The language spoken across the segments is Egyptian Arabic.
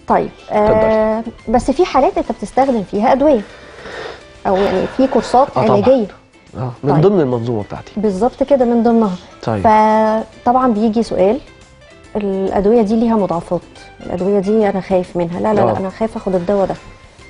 طيب آه بس في حالات انت بتستخدم فيها ادويه او يعني في كورسات آه طبعاً. علاجيه اه من طيب. ضمن المنظومه بتاعتي بالظبط كده من ضمنها طيب فطبعا بيجي سؤال الادويه دي ليها مضاعفات الادويه دي انا خايف منها لا لا, آه. لا انا خايف اخد الدواء ده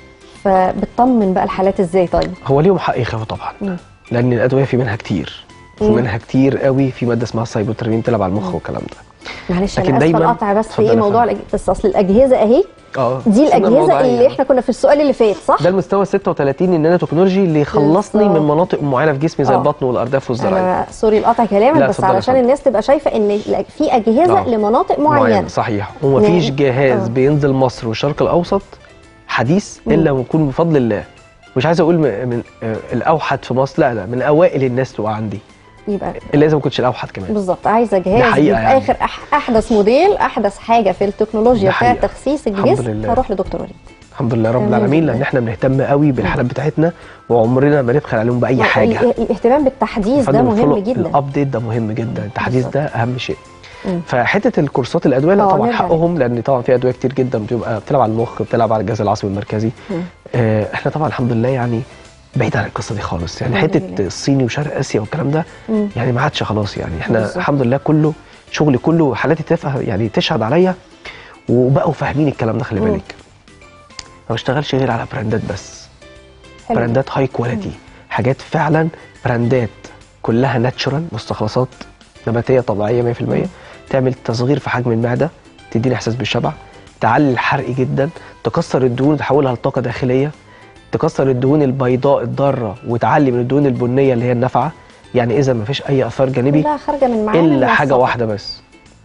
فبتطمن بقى الحالات ازاي طيب هو ليهم حق يخافوا طبعا مم. لان الادويه في منها كتير مم. وفي منها كتير قوي في ماده اسمها السايبوترمين تلعب على المخ والكلام ده معلش لكن انا اسفه دايماً- القطع بس في اتفضل ايه يا موضوع فندم. الأج- بس اصل الاجهزه اهي اه دي سنة الاجهزه موضوعية. اللي احنا كنا في السؤال اللي فات صح ده المستوى 36 النانو تكنولوجي اللي يخلصني بالظبط. من مناطق معينه في جسمي زي آه. البطن والارداف والذراعين انا سوري القطع كلامك لا، بس اتفضل يا علشان فندم. الناس تبقى شايفه ان الأج- في اجهزه آه. لمناطق معينه صحيح ومفيش يعني- جهاز آه. بينزل مصر والشرق الاوسط حديث مم. الا ويكون بفضل الله مش عايز اقول من, من آه، الاوحد في مصر لا لا من اوائل الناس تبقى عندي يبقى الا اذا ما كنتش الاوحد كمان بالظبط عايزه جهاز حقيقة يبقى يعني. اخر أح احدث موديل احدث حاجه في التكنولوجيا ده بتاعت حقيقة. تخسيس الحمد الجسم لله. هروح لدكتور وليد الحمد لله رب الحمد العالمين لله. لان احنا بنهتم قوي بالحالات بتاعتنا وعمرنا ما نبخل عليهم باي حاجه ال- الاهتمام بالتحديث ده فندم مهم الفولو- جدا الابديت ده مهم جدا التحديث بالظبط. ده اهم شيء مم. فحته الكورسات الادويه لا آه، طبعا نرجع حقهم لان طبعا في ادويه كتير جدا بتبقى بتلعب على المخ بتلعب على الجهاز العصبي المركزي مم. آه احنا طبعا الحمد لله يعني بعيد عن القصه دي خالص يعني الحمد حته لله. الصيني وشرق اسيا والكلام ده مم. يعني ما عادش خلاص يعني احنا بالظبط. الحمد لله كله شغلي كله حالاتي تفهم يعني تشهد عليا وبقوا فاهمين الكلام ده خلي مم. بالك ما بشتغلش غير على براندات بس حلو. براندات هاي كواليتي حاجات فعلا براندات كلها ناتشورال مستخلصات نباتيه طبيعيه 100% تعمل تصغير في حجم المعده تديني احساس بالشبع تعلي الحرق جدا تكسر الدهون وتحولها لطاقه داخليه تكسر الدهون البيضاء الضاره وتعلي من الدهون البنيه اللي هي النافعه يعني اذا ما فيش اي اثار جانبي كلها خارجه من معانا الا حاجه موثقة. واحده بس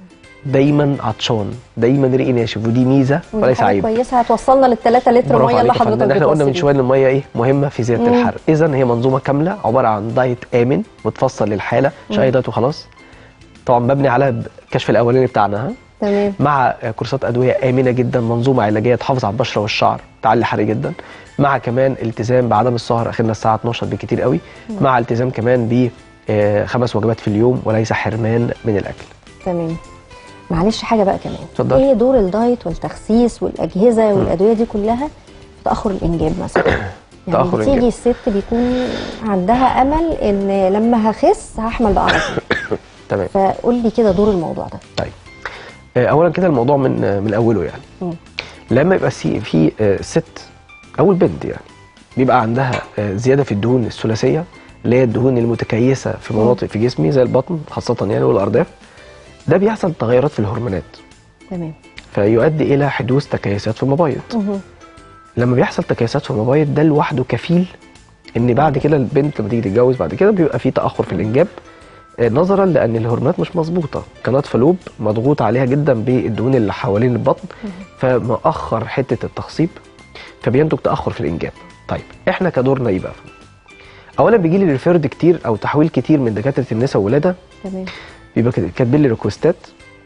دايما عطشان دايما ريقي ناشف ودي ميزه ودي وليس حاجة عيب كويسه هتوصلنا للثلاثة لتر برافو ميه اللي عليك يا فندم. حضرتك احنا قلنا من بتوصل شويه ان الميه ايه مهمه في زياده مم. الحرق اذا هي منظومه كامله عباره عن دايت امن متفصل للحاله مش اي دايت وخلاص طبعا مبني على الكشف الاولاني بتاعنا ها تمام مع كورسات ادويه امنه جدا منظومه علاجيه تحافظ على البشره والشعر تعلي حرق جدا مع كمان التزام بعدم السهر اخرنا الساعه 12 بالكتير قوي مع التزام كمان ب آه، خمس وجبات في اليوم وليس حرمان من الاكل تمام معلش حاجه بقى كمان اتفضل. ايه دور الدايت والتخسيس والاجهزه والادويه دي كلها في تاخر الانجاب مثلا يعني تأخر بتيجي الإنجاب. الست بيكون عندها امل ان لما هخس هحمل بقى على طول تمام فقول لي كده دور الموضوع ده طيب آه، اولا كده الموضوع من آه، من اوله يعني مم. لما يبقى سي- في آه، ست او البنت يعني بيبقى عندها آه، زياده في الدهون الثلاثيه اللي هي الدهون المتكيسه في مناطق في جسمي زي البطن خاصه يعني والارداف ده بيحصل تغيرات في الهرمونات تمام فيؤدي الى حدوث تكيسات في المبايض مهم. لما بيحصل تكيسات في المبايض ده لوحده كفيل ان بعد كده البنت لما تيجي تتجوز بعد كده بيبقى في تاخر في الانجاب آه، نظرا لان الهرمونات مش مظبوطه قناه فالوب مضغوط عليها جدا بالدهون اللي حوالين البطن فمأخر حته التخصيب فبينتج تاخر في الانجاب طيب احنا كدورنا ايه بقى اولا بيجي لي ريفيرد كتير او تحويل كتير من دكاتره النساء والولاده تمام بيبقى كده- كاتبين لي ريكوستات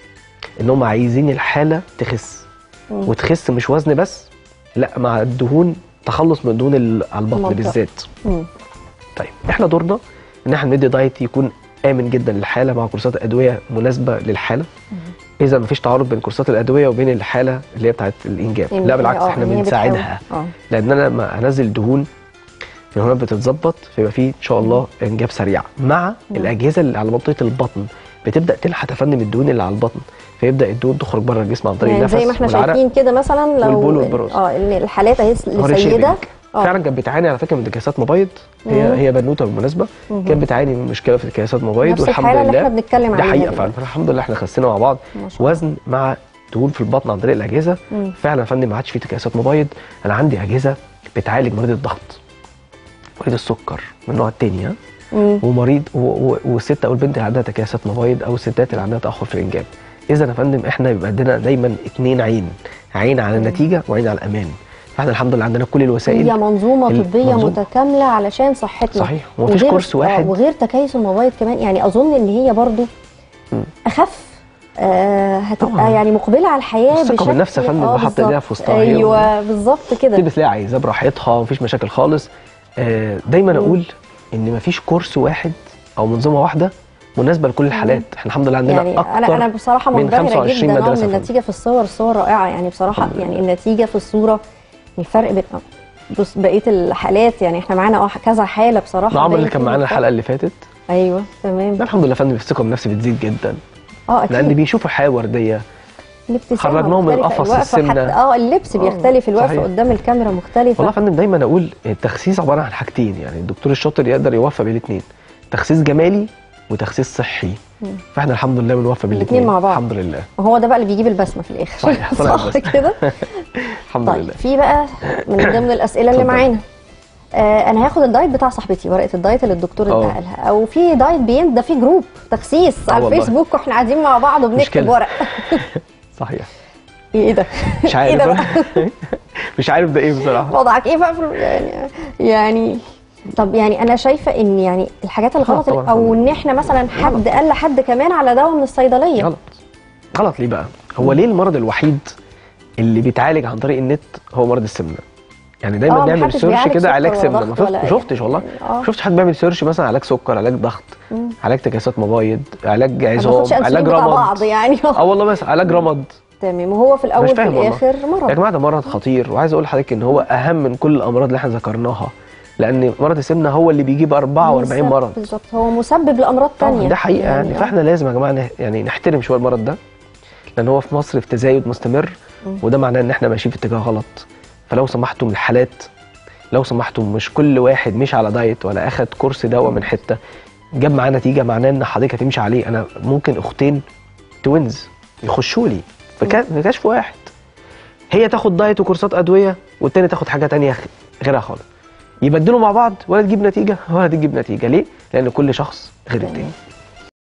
ان هم عايزين الحاله تخس مم. وتخس مش وزن بس لا مع الدهون تخلص من الدهون ال- على البطن المنطقة. بالذات مم. طيب احنا دورنا ان احنا ندي دايت يكون امن جدا للحاله مع كورسات ادويه مناسبه للحاله اذا ما فيش تعارض بين كورسات الادويه وبين الحاله اللي هي بتاعت الانجاب يعني لا هي- بالعكس آه، احنا إن هي بنساعدها بتحاول- اه لان انا لما انزل دهون الهرمونات بتتظبط فيبقى في ان شاء الله انجاب سريع مع الاجهزه اللي على منطقه البطن بتبدا تلحق تفنم الدهون اللي على البطن فيبدا الدهون تخرج بره الجسم عن طريق يعني النفس زي ما احنا والعرق شايفين كده مثلا لو والبول والبروز. اه ان الحالات اهي هو لسيده ريشيبنج. اه فعلا كانت بتعاني على فكره من تكيسات مبايض هي مم. هي بنوته بالمناسبه مهم. كانت بتعاني من مشكله في تكيسات مبايض نفس والحمد الحالة اللي لله احنا بنتكلم ده عليها حقيقه دي. فعلا الحمد لله احنا خسينا مع بعض ما شاء الله. وزن مع دهون في البطن عن طريق الاجهزه مم. فعلا يا فندم ما عادش في تكيسات مبايض انا عندي اجهزه بتعالج مريض الضغط مريض السكر من النوع الثاني ها مم. ومريض و- و- والست او البنت اللي عندها تكيسات مبايض او الستات اللي عندها تاخر في الانجاب اذا يا فندم احنا بيبقى عندنا دايما اتنين عين عين على النتيجه وعين على الامان فاحنا الحمد لله عندنا كل الوسائل هي منظومه ال- طبيه منظومة. متكامله علشان صحتنا صحيح، ومفيش وغير- كورس واحد. آه وغير تكيس المبايض كمان يعني اظن ان هي برضو مم. اخف آه هتبقى طبعاً. يعني مقبله على الحياه الثقة بشكل بالنفس يا فندم، آه وحاطة ايديها بالظبط. في وسطها هي ايوه بالظبط كده تلبس لها عايزاه براحتها مفيش مشاكل خالص آه، دايما اقول ان مفيش كورس واحد او منظومه واحده مناسبه لكل الحالات احنا الحمد لله عندنا يعني اكتر انا انا بصراحه من منبهره 25 جدا آه مدرسة من فندم. النتيجه في الصور الصور رائعه يعني بصراحه الحمد لله. يعني النتيجه في الصوره الفرق بين بص بقيه الحالات يعني احنا معانا اه كذا حاله بصراحه نعم اللي باين كان فيهم معانا الفرق. الحلقه اللي فاتت ايوه تمام لا الحمد لله يا فندم الثقه بالنفس بتزيد جدا اه لان اكيد بيشوفوا حياه ورديه الابتسامه خرجناهم من مختلفة، قفص الوقفة السمنة. حتى اه اللبس آه، بيختلف الوقفه صحيح. قدام الكاميرا مختلفه والله يا فندم دايما اقول التخسيس عباره عن حاجتين يعني الدكتور الشاطر يقدر يوفق بين الاثنين تخسيس جمالي وتخسيس صحي فاحنا الحمد لله بنوفق بين الاتنين الاثنين مع بعض. الحمد لله وهو ده بقى اللي بيجيب البسمه في الاخر صحيح، طلع صح البسمة. كده الحمد طيب لله في بقى من ضمن الاسئله اللي اتفضل. معانا آه انا هاخد الدايت بتاع صاحبتي ورقه الدايت اللي الدكتور اه. اداها لها او في دايت بيند ده في جروب تخسيس اه على والله. الفيسبوك واحنا قاعدين مع بعض وبنكتب مشكلة. ورق صحيح ايه ده مش ايه ده بقى عارف مش عارف ده ايه بصراحه وضعك ايه بقى في- يعني يعني طب يعني انا شايفه ان يعني الحاجات الغلط طبعا. او ان احنا مثلا حد قال لحد كمان على دواء من الصيدليه غلط غلط ليه بقى هو ليه المرض الوحيد اللي بيتعالج عن طريق النت هو مرض السمنه يعني اه، دايما نعمل محدش سيرش بيعالج كده سكر علاج ولا سمنه ضغط ما شفت- ولا ما أي شفتش والله حاجة. اه. ما شفتش حد بيعمل سيرش مثلا علاج سكر علاج ضغط علاج تكاسات مبايض علاج ما عظام بناخدش علاج انسولين بتاع بعض رمد يعني اه والله بس علاج رمد تمام وهو في مش الاول في فاهم والله. الاخر يا مرض جماعه ده مرض خطير وعايز اقول لحضرتك ان هو اهم من كل الامراض اللي احنا ذكرناها لان مرض السمنه هو اللي بيجيب 44 بالظبط- مرض بالظبط هو مسبب لامراض طبعا تانية ده حقيقه يعني, اه. فاحنا لازم يا جماعه نه- يعني نحترم شويه المرض ده لان هو في مصر في تزايد مستمر وده معناه ان احنا ماشيين في اتجاه غلط فلو سمحتوا من الحالات لو سمحتوا مش كل واحد مشي على دايت ولا اخد كورس دواء من حته جاب معاه نتيجه معناه ان حضرتك هتمشي عليه انا ممكن اختين توينز يخشوا لي في كا- في كشف واحد هي تاخد دايت وكورسات ادويه والتاني تاخد حاجه تانية خ- غيرها خالص يبدلوا مع بعض ولا تجيب نتيجه ولا تجيب نتيجه ليه؟ لان كل شخص غير التاني